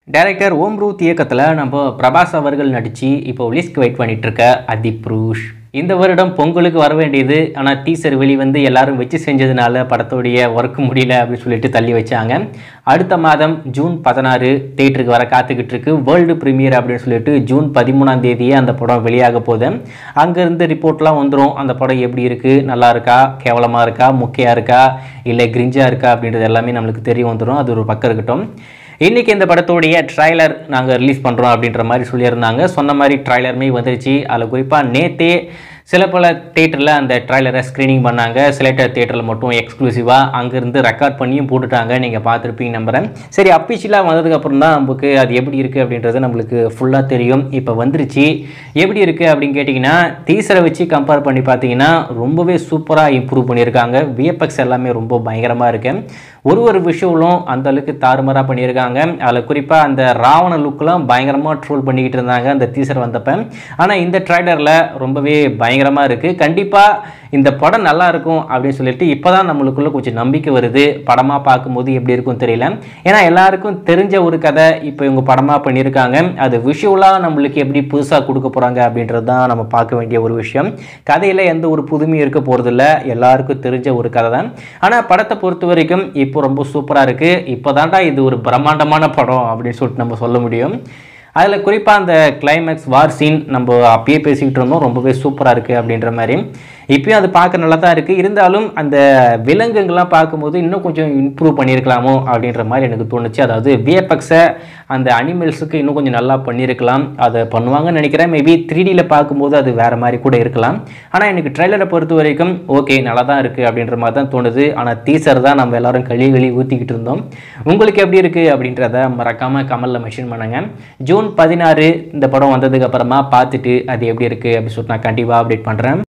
director ஓம் Ruth இயக்கத்தில் நம்ம பிரபாஸ் அவர்கள் நடித்து இப்போ ரிலீஸ்க்கு வெயிட் பண்ணிட்டு இருக்க அதி புருஷ் இந்த வருடம் பொங்கலுக்கு வர வேண்டியது ஆனால் டீசர் வெளி வந்து எல்லாரும் வச்சு செஞ்சதுனால படத்தோடைய ஒர்க் முடியல அப்படின்னு சொல்லிட்டு தள்ளி வச்சாங்க அடுத்த மாதம் ஜூன் பதினாறு தேட்டருக்கு வர காத்துக்கிட்டு இருக்கு வேர்ல்டு ப்ரீமியர் அப்படின்னு சொல்லிட்டு ஜூன் பதிமூணாம் தேதியே அந்த படம் வெளியாக போகுது அங்கேருந்து ரிப்போர்ட்லாம் வந்துடும் அந்த படம் எப்படி இருக்குது நல்லா இருக்கா கேவலமாக இருக்கா முக்கியாக இருக்கா இல்லை கிரிஞ்சாக இருக்கா அப்படின்றது எல்லாமே நம்மளுக்கு தெரிய வந்துடும் அது ஒரு பக்கம் இருக்கட்டும் இன்றைக்கி இந்த படத்தோடைய ட்ரைலர் நாங்கள் ரிலீஸ் பண்ணுறோம் அப்படின்ற மாதிரி சொல்லியிருந்தாங்க சொன்ன மாதிரி ட்ரைலருமே வந்துருச்சு அதில் குறிப்பாக நேத்தே சில பல தேட்டரில் அந்த ட்ரைலரை ஸ்க்ரீனிங் பண்ணாங்க சிலேட்டர் தேட்டரில் மட்டும் எக்ஸ்க்ளூசிவாக அங்கேருந்து ரெக்கார்ட் பண்ணியும் போட்டுட்டாங்க நீங்கள் பார்த்துருப்பீங்க நம்புறேன் சரி அஃபிஷியலாக வந்ததுக்கப்புறம் தான் நமக்கு அது எப்படி இருக்குது அப்படின்றது நம்மளுக்கு ஃபுல்லாக தெரியும் இப்போ வந்துருச்சு எப்படி இருக்குது அப்படின்னு கேட்டிங்கன்னா டீசரை வச்சு கம்பேர் பண்ணி பார்த்தீங்கன்னா ரொம்பவே சூப்பராக இம்ப்ரூவ் பண்ணியிருக்காங்க விஎஃப்எக்ஸ் எல்லாமே ரொம்ப பயங்கரமாக இருக்கு ஒரு ஒரு விஷயங்களும் அந்த அளவுக்கு தாறுமாறாக பண்ணியிருக்காங்க அதில் குறிப்பாக அந்த ராவண லுக்கெலாம் பயங்கரமாக ட்ரோல் பண்ணிக்கிட்டு இருந்தாங்க அந்த டீசர் வந்தப்போ ஆனால் இந்த ட்ரைலரில் ரொம்பவே பயங்கரமாக இருக்குது கண்டிப்பாக இந்த படம் நல்லா இருக்கும் அப்படின்னு சொல்லிட்டு இப்போ தான் நம்மளுக்குள்ள கொஞ்சம் நம்பிக்கை வருது படமாக பார்க்கும்போது எப்படி இருக்கும் தெரியல ஏன்னா எல்லாருக்கும் தெரிஞ்ச ஒரு கதை இப்போ இவங்க படமாக பண்ணியிருக்காங்க அது விஷுவலாக நம்மளுக்கு எப்படி புதுசாக கொடுக்க போகிறாங்க அப்படின்றது தான் நம்ம பார்க்க வேண்டிய ஒரு விஷயம் கதையில் எந்த ஒரு புதுமையும் இருக்க போகிறதில்ல எல்லாருக்கும் தெரிஞ்ச ஒரு கதை தான் ஆனால் படத்தை பொறுத்த வரைக்கும் இப்போ ரொம்ப சூப்பராக இருக்குது இப்போ தான்டா இது ஒரு பிரம்மாண்டமான படம் அப்படின்னு சொல்லிட்டு நம்ம சொல்ல முடியும் அதில் குறிப்பாக அந்த கிளைமேக்ஸ் வார் சீன் நம்ம அப்பயே பேசிக்கிட்டு இருந்தோம் ரொம்பவே சூப்பராக இருக்குது அப்படின்ற மாதிரி இப்பயும் அது பார்க்க நல்லா தான் இருக்குது இருந்தாலும் அந்த விலங்குகள்லாம் பார்க்கும்போது இன்னும் கொஞ்சம் இம்ப்ரூவ் பண்ணியிருக்கலாமோ அப்படின்ற மாதிரி எனக்கு தோணுச்சு அதாவது விஎஃப்எக்ஸை அந்த அனிமல்ஸுக்கு இன்னும் கொஞ்சம் நல்லா பண்ணியிருக்கலாம் அதை பண்ணுவாங்கன்னு நினைக்கிறேன் மேபி த்ரீ டியில் பார்க்கும்போது அது வேறு மாதிரி கூட இருக்கலாம் ஆனால் எனக்கு ட்ரெய்லரை பொறுத்த வரைக்கும் ஓகே நல்லா தான் இருக்குது அப்படின்ற மாதிரி தான் தோணுது ஆனால் டீசர் தான் நம்ம எல்லாரும் கழி கழி ஊற்றிக்கிட்டு இருந்தோம் உங்களுக்கு எப்படி இருக்குது அப்படின்றத மறக்காமல் கமலில் மென்ஷன் பண்ணுங்கள் ஜூன் பதினாறு இந்த படம் வந்ததுக்கு அப்புறமா பார்த்துட்டு அது எப்படி இருக்குது அப்படின்னு சொல்லிட்டு நான் கண்டிப்பாக அப்டேட் பண்ணுறேன்